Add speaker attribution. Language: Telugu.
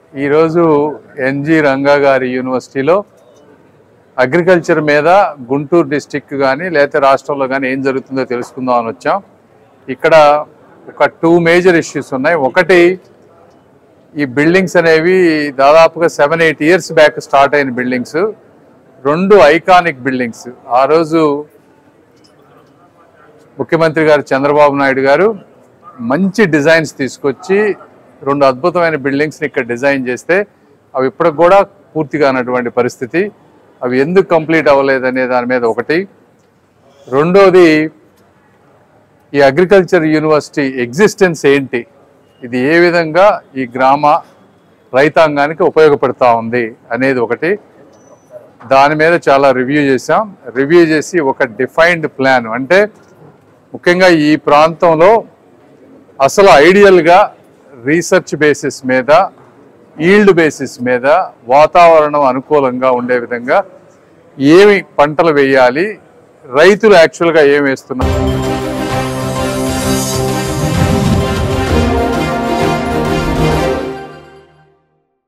Speaker 1: ఈరోజు ఎన్జి రంగా గారి యూనివర్సిటీలో అగ్రికల్చర్ మీద గుంటూరు డిస్టిక్ కానీ లేకపోతే రాష్ట్రంలో కానీ ఏం జరుగుతుందో తెలుసుకుందాం అని వచ్చాం ఇక్కడ ఒక టూ మేజర్ ఇష్యూస్ ఉన్నాయి ఒకటి ఈ బిల్డింగ్స్ అనేవి దాదాపుగా seven eight years back start అయిన బిల్డింగ్స్ రెండు ఐకానిక్ బిల్డింగ్స్ ఆ రోజు ముఖ్యమంత్రి గారు చంద్రబాబు నాయుడు గారు మంచి డిజైన్స్ తీసుకొచ్చి రెండు అద్భుతమైన బిల్డింగ్స్ని ఇక్కడ డిజైన్ చేస్తే అవి ఇప్పటికి కూడా పూర్తి కానటువంటి పరిస్థితి అవి ఎందుకు కంప్లీట్ అవ్వలేదనే దాని మీద ఒకటి రెండోది ఈ అగ్రికల్చర్ యూనివర్సిటీ ఎగ్జిస్టెన్స్ ఏంటి ఇది ఏ విధంగా ఈ గ్రామ రైతాంగానికి ఉపయోగపడుతూ ఉంది అనేది ఒకటి దాని మీద చాలా రివ్యూ చేసాం రివ్యూ చేసి ఒక డిఫైన్డ్ ప్లాన్ అంటే ముఖ్యంగా ఈ ప్రాంతంలో అసలు ఐడియల్గా రీసెర్చ్ బేసిస్ మీద ఈల్డ్ బేసిస్ మీద వాతావరణం అనుకూలంగా ఉండే విధంగా ఏమి పంటలు వేయాలి రైతులు యాక్చువల్గా ఏం వేస్తున్నారు